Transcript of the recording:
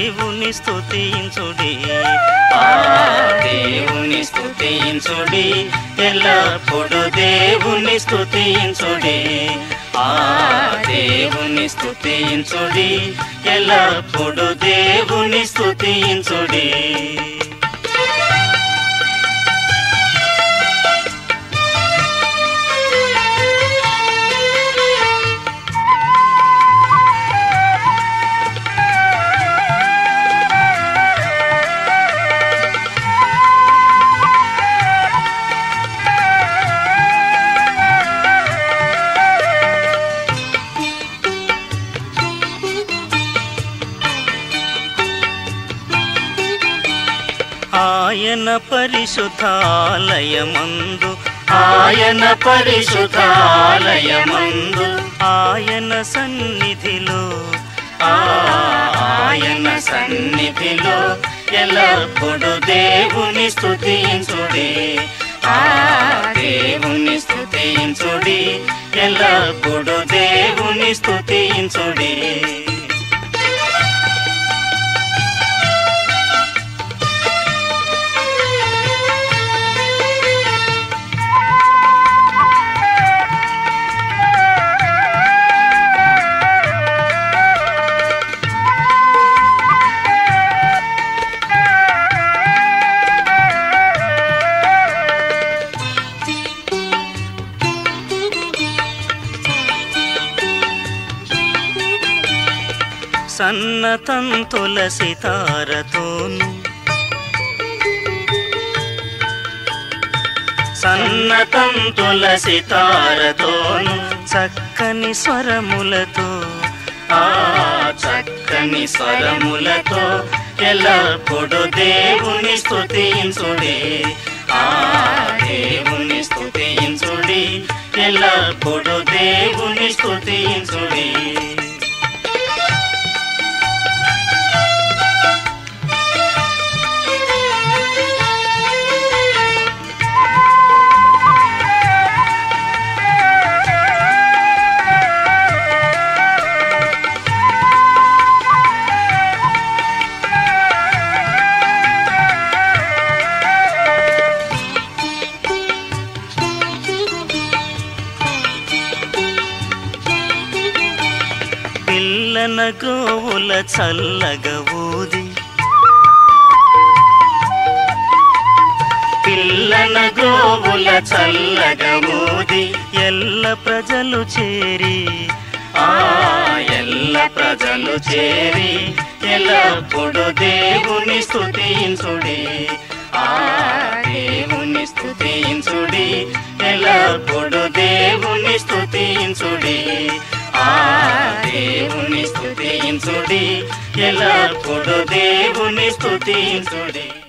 దేవుని స్తుతించుడి ఆ దేవుని స్తుతించుడి ఎల్లప్పుడు దేవుని స్తుతించుడి ఆ దేవుని స్తుతించుడి ఎల్లప్పుడు దేవుని స్తుతించుడి ఆయన పరిశుద్ధాలయమందు ఆయన పరిశుద్ధాలయమందు ఆయన సన్నిధిలో ఆ ఆయన సన్నిధిలో ఎల్లప్పుడు దేవుని స్తుతించుడి ఆ దేవుని స్తుతించుడి ఎల్లప్పుడు దేవుని స్తుతించుడి సన్నతంతుల సితారతోను సన్నతంతుల సితారతోను చక్కని స్వరములతో ఆ చక్కని స్వరములతో ఎల్లప్పుడు దేవుని స్తుతించుడి ఆ దేవుని స్తుతించుడి ఎల్లప్పుడు దేవుని స్తుతించుడి పిల్లన గోవుల చల్లగా ఊది పిల్లన గోవుల చల్లగా ఊది ఎల్ల ప్రజలు చేరి ఆ ఎల్ల ప్రజలు చేరి ఎల్లప్పుడు దేవుని స్తుతించుడి ఆ దేవుని స్తుతించుడి ఎల్లప్పుడు దేవుని స్తుతించుడి ఆ దేవుని స్తుతించుడి ఎల్లప్పుడు దేవుని స్తుతించుడి